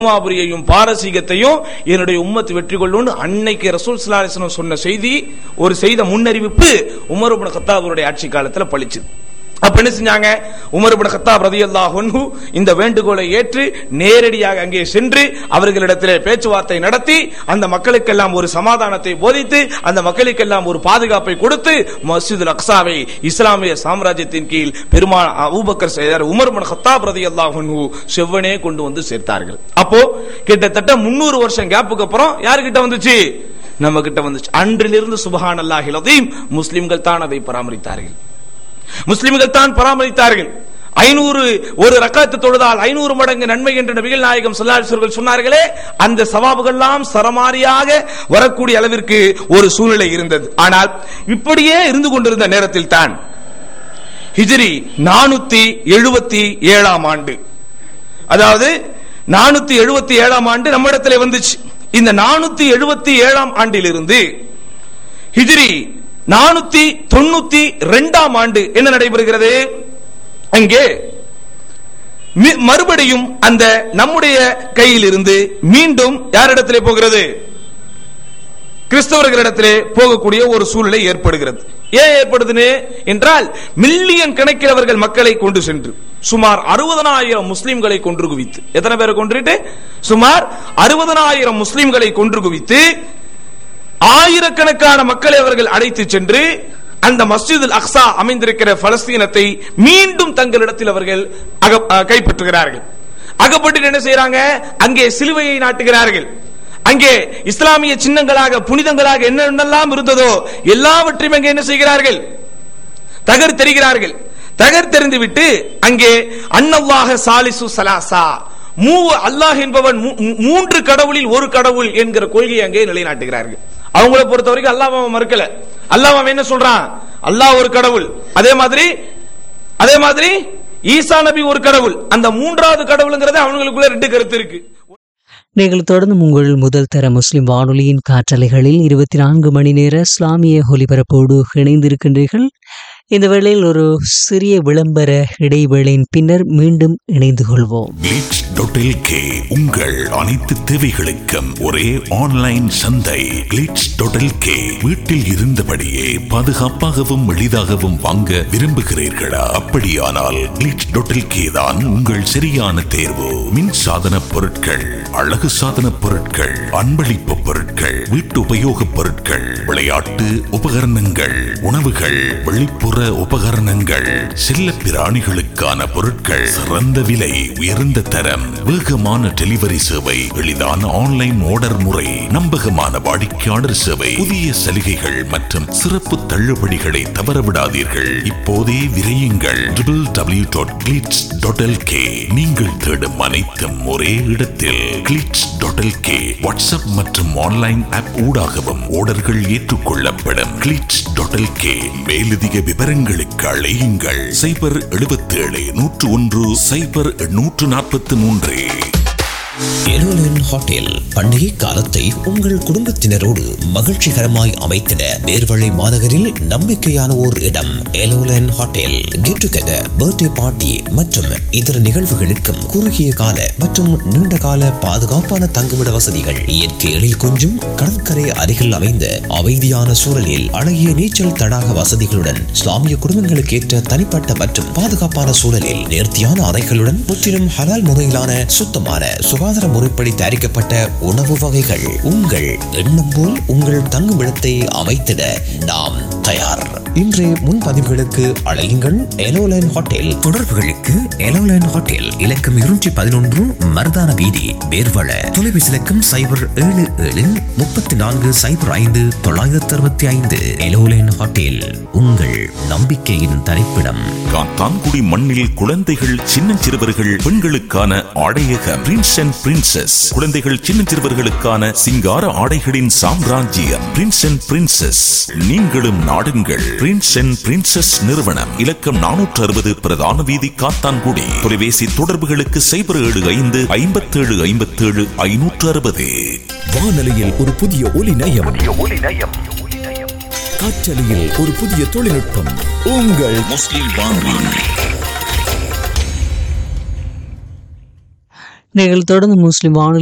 ரோமாபுரியையும் பாரசீகத்தையும் என்னுடைய உம்மத்து வெற்றி கொள்ளும்னு அன்னைக்கு ரசூல் ஸல்லல்லாஹு அலைஹி வஸல்லம் சொன்ன செய்தி ஒரு செய்த முன்னறிவிப்பு உமர் இப்னு கத்தாபுடைய ஆட்சி காலத்துல பளிச்சுது அப்ப என்ன செஞ்சாங்க உமர் இப்னு கத்தாப் ரலியல்லாஹு அன்ஹு இந்த வேண்டுகோளை ஏற்று நேரடியாக அங்கே சென்று அவர்களிடத்திலே பேச்சுவார்த்தை நடத்தி அந்த மக்களுக்கெல்லாம் ஒரு சமாதானத்தை போதித்து அந்த மக்களுக்கெல்லாம் ஒரு பாதுகாப்பை கொடுத்து மஸ்ஜிதுல் அக்ஸாவை இஸ்லாமிய சாம்ராஜ்யத்தின் கீழ் பெருமாள் அபூபக்கர் செய்தார் உமர் இப்னு கத்தாப் ரலியல்லாஹு அன்ஹு செவ்வனே கொண்டு வந்து சேர்த்தார்கள் அப்போ கிட்டத்தட்ட முன்னூறு வருஷம் கேப்புக்கு அப்புறம் யாருக்கிட்ட வந்துச்சு நம்ம கிட்ட வந்துச்சு அன்றிலிருந்து சுபஹான் அல்லாஹில் அதையும் முஸ்லிம்கள் தான் அதை பராமரித்தார்கள் முஸ்லிம்கள் தான் பராமரித்தார்கள் ஐநூறு ஒரு ரக்காத்து தொழுதால் ஐநூறு மடங்கு நன்மை என்று நபிகள் நாயகம் சொல்லாசர்கள் சொன்னார்களே அந்த சவாபுகள்லாம் சரமாரியாக வரக்கூடிய அளவிற்கு ஒரு சூழ்நிலை இருந்தது ஆனால் இப்படியே இருந்து கொண்டிருந்த நேரத்தில் தான் ஹிஜ்ரி நானூத்தி எழுபத்தி ஏழாம் ஆண்டு அதாவது நானூத்தி எழுபத்தி ஏழாம் ஆண்டு நம்மிடத்திலே வந்துச்சு இந்த நானூத்தி எழுபத்தி ஏழாம் ஆண்டிலிருந்து ஹிஜ்ரி நானூத்தி தொண்ணூத்தி ரெண்டாம் ஆண்டு என்ன நடைபெறுகிறது அங்கே மி- மறுபடியும் அந்த நம்முடைய கையில் இருந்து மீண்டும் யாரிடத்திலே போகிறது கிறிஸ்தவர்களிடத்திலே போகக்கூடிய ஒரு சூழ்நிலை ஏற்படுகிறது ஏன் ஏற்படுதுன்னு என்றால் மில்லியன் கணக்கில் அவர்கள் மக்களை கொண்டு சென்று சுமார் அறுபதனாயிரம் முஸ்லிம்களை கொன்று குவித்து எத்தனை பேரை கொன்றுட்டு சுமார் அறுபதனாயிரம் முஸ்லிம்களை கொன்று குவித்து ஆயிரக்கணக்கான மக்களை அவர்கள் அழைத்து சென்று அந்த மஸ்ஜிதுல் அக்ஸா அமைந்திருக்கிற பலஸ்தீனத்தை மீண்டும் தங்களிடத்தில் அவர்கள் அக- அஹ் கைப்பற்றுகிறார்கள் அகப்பட்டு என்ன செய்யறாங்க அங்கே சிலுவையை நாட்டுகிறார்கள் அங்கே இஸ்லாமிய சின்னங்களாக புனிதங்களாக என்னென்னலாம் இருந்ததோ எல்லாவற்றையும் அங்கே என்ன செய்கிறார்கள் தகர் தெரிகிறார்கள் தகர் தெரிந்து விட்டு அங்கே அன்னல்லாஹ சாலிசு சலாசா மூ அல்லாஹ் என்பவன் மூ- மூ- மூன்று கடவுளில் ஒரு கடவுள் என்கிற கொள்கையை அங்கே நிலைநாட்டுகிறார்கள் அவங்கள பொறுத்த வரைக்கும் அல்லாஹ் அவன் மறுக்கல அல்லாஹ் அவன் என்ன சொல்றான் அல்லாஹ் ஒரு கடவுள் அதே மாதிரி அதே மாதிரி ஈசா நபி ஒரு கடவுள் அந்த மூன்றாவது கடவுளுங்கிறது அவங்களுக்குள்ள ரெண்டு கருத்து இருக்கு நீங்கள் தொடர்ந்து உங்கள் முதல் தர முஸ்லிம் வானொலியின் காற்றலைகளில் இருபத்தி நான்கு மணி நேர இஸ்லாமிய ஒலிபரப்போடு இணைந்திருக்கின்றீர்கள் இந்த வேளையில் ஒரு சிறிய விளம்பர இடைவேளையின் பின்னர் மீண்டும் இணைந்து கொள்வோம் glitch.lk உங்கள் அனைத்து தேவைகளுக்கும் ஒரே ஆன்லைன் சந்தை glitch.lk வீட்டில் இருந்தபடியே பாதுகாப்பாகவும் எளிதாகவும் வாங்க விரும்புகிறீர்களா அப்படியானால் glitch.lk தான் உங்கள் சரியான தேர்வு மின் சாதன பொருட்கள் அழகு சாதன பொருட்கள் அன்பளிப்பு பொருட்கள் வீட்டு உபயோகப் பொருட்கள் விளையாட்டு உபகரணங்கள் உணவுகள் வெளிப்புற உபகரணங்கள் செல்ல பிராணிகளுக்கான பொருட்கள் சிறந்த விலை உயர்ந்த தரம் வேகமான டெலிவரி சேவை எளிதான ஆன்லைன் ஆர்டர் முறை நம்பகமான வாடிக்கையாளர் சேவை புதிய சலுகைகள் மற்றும் சிறப்பு தள்ளுபடிகளை தவறவிடாதீர்கள் இப்போதே விரையுங்கள் www.glitz.lk நீங்கள் தேடும் அனைத்தும் ஒரே இடத்தில் glitz.lk வாட்ஸ்அப் மற்றும் ஆன்லைன் ஆப் ஊடாகவும் ஆர்டர்கள் ஏற்றுக்கொள்ளப்படும் glitz.lk மேலதிக விவரங்களுக்கு அழையுங்கள் சைபர் 77 நூற்று ஒன்று சைபர் நூற்று நாற்பத்தி மூன்று எருலன் ஹோட்டல் பண்டிகை காலத்தை உங்கள் குடும்பத்தினரோடு மகிழ்ச்சிகரமாய் அமைத்திட நேர்வழி மாநகரில் நம்பிக்கையான ஓர் இடம் எலோலன் hotel get together birthday party மற்றும் இதர நிகழ்வுகளுக்கும் குறுகிய கால மற்றும் நீண்ட கால பாதுகாப்பான தங்குமிட வசதிகள் இயற்கை எழில் கொஞ்சும் கடற்கரை அருகில் அமைந்த அமைதியான சூழலில் அழகிய நீச்சல் தடாக வசதிகளுடன் இஸ்லாமிய குடும்பங்களுக்கு ஏற்ற தனிப்பட்ட மற்றும் பாதுகாப்பான சூழலில் நேர்த்தியான அறைகளுடன் முற்றிலும் ஹலால் முறையிலான சுத்தமான சுகாதார முறைப்படி தயாரிக்கப்பட்ட உணவு வகைகள் உங்கள் எண்ணம் போல் உங்கள் தங்குமிடத்தை அமைத்திட நாம் தயார் இன்றைய முன்பதிவுகளுக்கு அழையுங்கள் எலோலைன் ஹோட்டல் தொடர்புகளுக்கு எலோலைன் ஹோட்டல் இலக்கம் இருநூற்றி பதினொன்று மருதான வீதி வேர்வள தொலைபேசி இலக்கம் சைபர் ஏழு ஏழு முப்பத்தி நான்கு சைபர் ஐந்து தொள்ளாயிரத்தி அறுபத்தி ஐந்து எலோலைன் ஹோட்டல் உங்கள் நம்பிக்கையின் தரிப்பிடம் காத்தான்குடி மண்ணில் குழந்தைகள் சின்னஞ்சிறுவர்கள் பெண்களுக்கான ஆடையக பிரின்ஸ் அண்ட் பிரின்சஸ் குழந்தைகள் சின்னஞ்சிறுவர்களுக்கான சிங்கார ஆடைகளின் சாம்ராஜ்யம் பிரின்ஸ் அண்ட் பிரின்சஸ் நீங்களும் நாடுங்கள் பிரின்ஸ் அண்ட் பிரின்சஸ் நிறுவனம் இலக்கம் நானூற்று அறுபது பிரதான வீதி காத்தான்குடி தொலைபேசி தொடர்புகளுக்கு சைபர் ஏழு ஐந்து ஐம்பத்தேழு ஐம்பத்தேழு ஐநூற்று அறுபது வானொலியில் ஒரு புதிய ஒலி நயம் காற்றலையில் ஒரு புதிய தொழில்நுட்பம் உங்கள் முஸ்லிம் வானொலி நீங்கள் தொடர்ந்து முஸ்லிம் வானொலி